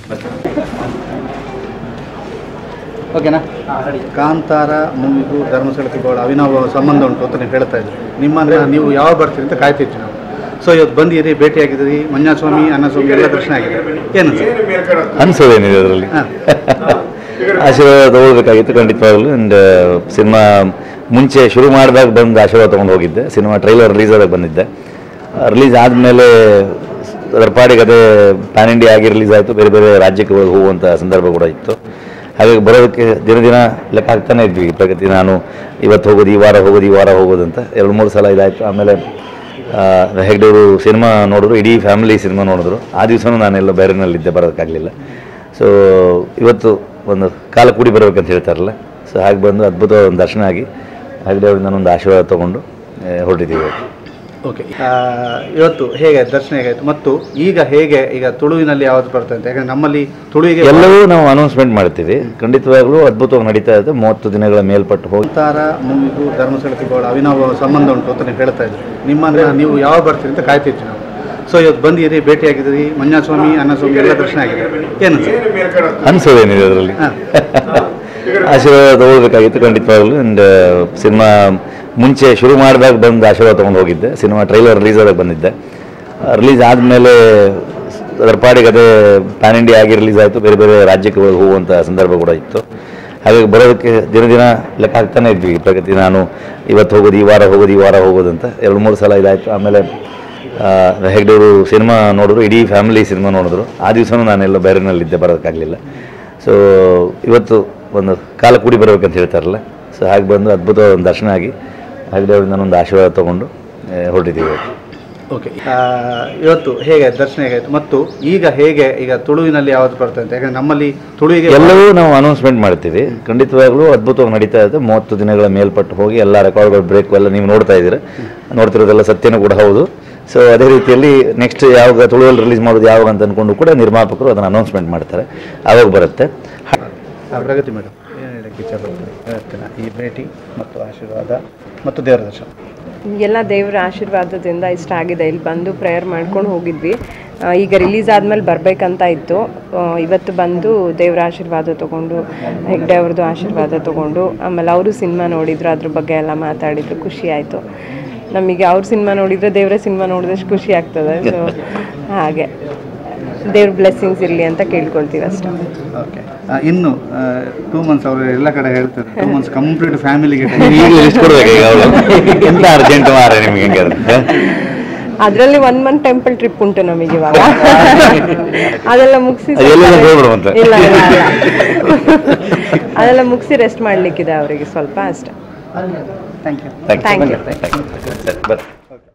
ಓಕೆನಾ ಕಾಂತಾರ ಮೂವಿಗೂ ಧರ್ಮಸ್ಥಳಕ್ಕೆ ಬಹಳ ಅವಿನಾವ ಸಂಬಂಧ ಉಂಟು ಅಂತ ನೀವು ಹೇಳ್ತಾ ಇದ್ರಿ ನಿಮ್ಮನ್ನ ನೀವು ಯಾವಾಗ ಬರ್ತೀರಿ ಅಂತ ಕಾಯ್ತಿದ್ವಿ ನಾವು ಸೊ ಇವತ್ತು ಬಂದಿರಿ ಭೇಟಿಯಾಗಿದ್ದೀರಿ ಮಂಜಾಸ್ವಾಮಿ ಅನ್ನಸ್ವಾಮಿ ಎಲ್ಲ ದರ್ಶನ ಆಗಿದೆ ಏನು ಅನ್ಸೋದೇನಿದೆ ಅದರಲ್ಲಿ ಹಾಂ ಆಶೀರ್ವಾದ ತಗೊಳ್ಬೇಕಾಗಿತ್ತು ಖಂಡಿತವಾಗ್ಲೂ ಆ್ಯಂಡ್ ಸಿನಿಮಾ ಮುಂಚೆ ಶುರು ಮಾಡಿದಾಗ ಬಂದು ಆಶೀರ್ವಾದ ತೊಗೊಂಡು ಹೋಗಿದ್ದೆ ಸಿನಿಮಾ ಟ್ರೈಲರ್ ರಿಲೀಸ್ ಆದಾಗ ಬಂದಿದ್ದೆ ರಿಲೀಸ್ ಆದಮೇಲೆ ಅದರ ಪಾಡಿಗೆ ಅದೇ ಪ್ಯಾನ್ ಇಂಡಿಯಾ ಆಗಿ ರಿಲೀಸ್ ಆಯಿತು ಬೇರೆ ಬೇರೆ ರಾಜ್ಯಕ್ಕೆ ಹೋಗುವಂಥ ಸಂದರ್ಭ ಕೂಡ ಇತ್ತು ಹಾಗಾಗಿ ಬರೋದಕ್ಕೆ ದಿನ ದಿನ ಲೆಕ್ಕ ಹಾಕ್ತಾನೆ ಇದ್ವಿ ಪ್ರಗತಿ ನಾನು ಇವತ್ತು ಹೋಗೋದು ಈ ವಾರ ಹೋಗೋದು ಈ ವಾರ ಹೋಗೋದು ಅಂತ ಎರಡು ಮೂರು ಸಲ ಇದಾಯಿತು ಆಮೇಲೆ ಆ, ಹೆಗ್ಡೆಯವರು ಸಿನಿಮಾ ನೋಡಿದ್ರು ಇಡೀ ಫ್ಯಾಮಿಲಿ ಸಿನಿಮಾ ನೋಡಿದ್ರು ಆ ದಿವಸನೂ ನಾನೆಲ್ಲ ಬೇರೆನಲ್ಲಿದ್ದೆ ಬರೋದಕ್ಕಾಗಲಿಲ್ಲ ಸೊ ಇವತ್ತು ಒಂದು ಕಾಲ ಕೂಡಿ ಬರಬೇಕಂತ ಹೇಳ್ತಾರಲ್ಲ ಸೊ ಹಾಗೆ ಬಂದು ಅದ್ಭುತವಾದ ಒಂದು ದರ್ಶನ ಆಗಿ ಹೆಗ್ಡೆಯವರಿಂದ ಒಂದು ಆಶೀರ್ವಾದ ತೊಗೊಂಡು ಆ, ಹೊರಟಿದ್ದೀವಿ ಇವತ್ತು. ಓಕೆ ಇವತ್ತು ಹೇಗೆ ದರ್ಶನ ಹೇಗಾಯಿತು ಮತ್ತು ಈಗ ಹೇಗೆ ಈಗ ತುಳುವಿನಲ್ಲಿ ಯಾವುದು ಬರ್ತದೆ ಅಂತ ಯಾಕಂದ್ರೆ ನಮ್ಮಲ್ಲಿ ತುಳುವಿಗೆ ಎಲ್ಲವೂ ನಾವು ಅನೌನ್ಸ್ಮೆಂಟ್ ಮಾಡ್ತೀವಿ ಖಂಡಿತವಾಗ್ಲೂ ಅದ್ಭುತವಾಗಿ ನಡೀತಾ ಇದೆ ಮೂವತ್ತು ದಿನಗಳ ಮೇಲ್ಪಟ್ಟು ಹೋಗಿ ಕಾಂತಾರ ಮೂವಿಗೂ ಧರ್ಮಸ್ಥಳಕ್ಕೆ ಬಹಳ ಅವಿನಾವ ಸಂಬಂಧ ಉಂಟು ಅಂತ ನೀವು ಹೇಳ್ತಾ ಇದ್ರಿ ನಿಮ್ಮನ್ನ ನೀವು ಯಾವಾಗ ಬರ್ತೀರಿ ಅಂತ ಕಾಯ್ತಿದ್ವಿ ನಾವು ಸೊ ಇವತ್ತು ಬಂದಿರಿ ಭೇಟಿಯಾಗಿದ್ದೀರಿ ಮಂಜಾಸ್ವಾಮಿ ಅನ್ನಸ್ವಾಮಿ ಎಲ್ಲ ದರ್ಶನ ಆಗಿದೆ ಏನು ಅನ್ಸೋದೇನಿದೆ ಅದರಲ್ಲಿ ಹಾಂ ಆಶೀರ್ವಾದ ತಗೊಳ್ಬೇಕಾಗಿತ್ತು ಖಂಡಿತವಾಗ್ಲೂ ಆ್ಯಂಡ್ ಸಿನಿಮಾ ಮುಂಚೆ ಶುರು ಮಾಡಿದಾಗ ಬಂದು ಆಶೀರ್ವಾದ ತೊಗೊಂಡು ಹೋಗಿದ್ದೆ ಸಿನಿಮಾ ಟ್ರೈಲರ್ ರಿಲೀಸ್ ಆದಾಗ ಬಂದಿದ್ದೆ ರಿಲೀಸ್ ಆದಮೇಲೆ ಅದರ ಪಾಡಿಗೆ ಅದೇ ಪ್ಯಾನ್ ಇಂಡಿಯಾ ಆಗಿ ರಿಲೀಸ್ ಆಯಿತು ಬೇರೆ ಬೇರೆ ರಾಜ್ಯಕ್ಕೆ ಹೋಗುವಂಥ ಸಂದರ್ಭ ಕೂಡ ಇತ್ತು ಹಾಗಾಗಿ ಬರೋದಕ್ಕೆ ದಿನ ದಿನ ಲೆಕ್ಕ ಹಾಕ್ತಾನೆ ಇದ್ವಿ ಪ್ರಗತಿ ನಾನು ಇವತ್ತು ಹೋಗೋದು ಈ ವಾರ ಹೋಗೋದು ಈ ವಾರ ಹೋಗೋದು ಅಂತ ಎರಡು ಮೂರು ಸಲ ಇದಾಯಿತು ಆಮೇಲೆ ಆ, ಹೆಗ್ಡೆಯವರು ಸಿನಿಮಾ ನೋಡಿದ್ರು ಇಡೀ ಫ್ಯಾಮಿಲಿ ಸಿನಿಮಾ ನೋಡಿದ್ರು ಆ ದಿವಸನೂ ನಾನೆಲ್ಲ ಬೇರೆನಲ್ಲಿದ್ದೆ ಬರೋದಕ್ಕಾಗಲಿಲ್ಲ ಸೊ ಇವತ್ತು ಒಂದು ಕಾಲ ಕೂಡಿ ಬರಬೇಕಂತ ಹೇಳ್ತಾರಲ್ಲ ಸೊ ಹಾಗೆ ಬಂದು ಅದ್ಭುತವಾದ ಒಂದು ದರ್ಶನ ಆಗಿ ಹೆಗ್ಡೆಯವರಿಂದ ಒಂದು ಆಶೀರ್ವಾದ ತೊಗೊಂಡು ಆ, ಹೊರಟಿದ್ದೀವಿ ಇವತ್ತು. ಓಕೆ ಇವತ್ತು ಹೇಗೆ ದರ್ಶನ ಹೇಗಾಯಿತು ಮತ್ತು ಈಗ ಹೇಗೆ ಈಗ ತುಳುವಿನಲ್ಲಿ ಯಾವುದು ಬರ್ತದೆ ಅಂತ ಯಾಕಂದ್ರೆ ನಮ್ಮಲ್ಲಿ ತುಳುವಿಗೆ ಎಲ್ಲವೂ ನಾವು ಅನೌನ್ಸ್ಮೆಂಟ್ ಮಾಡ್ತೀವಿ ಖಂಡಿತವಾಗ್ಲೂ ಅದ್ಭುತವಾಗಿ ನಡೀತಾ ಇದೆ ಮೂವತ್ತು ದಿನಗಳ ಮೇಲ್ಪಟ್ಟು ಹೋಗಿ ಎಲ್ಲ ರೆಕಾರ್ಡ್ಗಳು ಬ್ರೇಕ್ ಎಲ್ಲ ನೀವು ನೋಡ್ತಾ ಇದ್ದೀರಾ ನೋಡ್ತಿರೋದೆಲ್ಲ ಸತ್ಯನೂ ಕೂಡ ಹೌದು ಸೊ ಅದೇ ರೀತಿಯಲ್ಲಿ ನೆಕ್ಸ್ಟ್ ಯಾವಾಗ ತುಳುವಲ್ಲಿ ರಿಲೀಸ್ ಮಾಡೋದು ಯಾವಾಗ ಅಂತ ಅಂದ್ಕೊಂಡು ಕೂಡ ನಿರ್ಮಾಪಕರು ಅದನ್ನು ಅನೌನ್ಸ್ಮೆಂಟ್ ಮಾಡ್ತಾರೆ ಆವಾಗ ಬರುತ್ತೆ ಆ, ಪ್ರಗತಿ ಮೇಡಮ್ ಏನು ಹೇಳಕ್ಕೆ ಇಚ್ಛೆಪಡ್ತೀನಿ ಇವತ್ತಿನ ಈ ಭೇಟಿ ಮತ್ತು ಆಶೀರ್ವಾದ ಮತ್ತು ದೇವರ ದರ್ಶನ ಎಲ್ಲ ದೇವರ ಆಶೀರ್ವಾದದಿಂದ ಇಷ್ಟ ಆಗಿದೆ ಇಲ್ಲಿ ಬಂದು ಪ್ರೇಯರ್ ಮಾಡ್ಕೊಂಡು ಹೋಗಿದ್ವಿ ಆ, ಈಗ ರಿಲೀಸ್ ಆದಮೇಲೆ ಬರಬೇಕಂತ ಇತ್ತು ಆ, ಇವತ್ತು ಬಂದು ದೇವರ ಆಶೀರ್ವಾದ ತೊಗೊಂಡು ಹೆಗ್ಡೆ ಅವ್ರದ್ದು ಆಶೀರ್ವಾದ ತೊಗೊಂಡು ಆಮೇಲೆ ಅವರು ಸಿನಿಮಾ ನೋಡಿದ್ರು ಅದ್ರ ಬಗ್ಗೆ ಎಲ್ಲ ಮಾತಾಡಿದ್ರು ಖುಷಿ ಆಯಿತು ನಮಗೆ ಅವ್ರ ಸಿನಿಮಾ ನೋಡಿದರೆ ದೇವರ ಸಿನಿಮಾ ನೋಡಿದಷ್ಟು ಖುಷಿ ಆಗ್ತದೆ ಸೊ ಹಾಗೆ ದೇವ್ರ ಬ್ಲೆಸ್ಸಿಂಗ್ಸ್ ಇರಲಿ ಅಂತ ಕೇಳ್ಕೊಳ್ತೀವಿ ಅಷ್ಟೇ ಓಕೆ ಇನ್ನು ಟೂ ಮಂತ್ಸ್ ಅವರು ಎಲ್ಲ ಕಡೆ ಹೇಳ್ತಾರೆ ಟೂ ಮಂತ್ಸ್ ಕಂಪ್ಲೀಟ್ ಫ್ಯಾಮಿಲಿಗೆ ಈಗಲೂ ಲಿಸ್ಟ್ ಕೊಡ್ಬೇಕು ಈಗ ಅವಳು ಎಂತ ಅರ್ಜೆಂಟ್ ಮಾರ ನಿಮ್ಗೆ ಹೆಂಗಾದ್ರೆ ಅದರಲ್ಲಿ ಒನ್ ಮಂತ್ ಟೆಂಪಲ್ ಟ್ರಿಪ್ ಉಂಟು ನಮಗೆ ಇವಾಗ ಅದೆಲ್ಲ ಮುಗಿಸಿ ಅದು ಎಲ್ಲೆಲ್ಲ ಹೋಗ್ಬಿಡುವಂತೆ. ಇಲ್ಲ ಇಲ್ಲ, ಇಲ್ಲ. ಅದೆಲ್ಲ ಮುಗಿಸಿ ರೆಸ್ಟ್ ಮಾಡ್ಲಿಕ್ಕಿದೆ ಅವರಿಗೆ ಸ್ವಲ್ಪ ಅಷ್ಟೇ ಥ್ಯಾಂಕ್ ಯು Thank you. ಬರ್ರಿ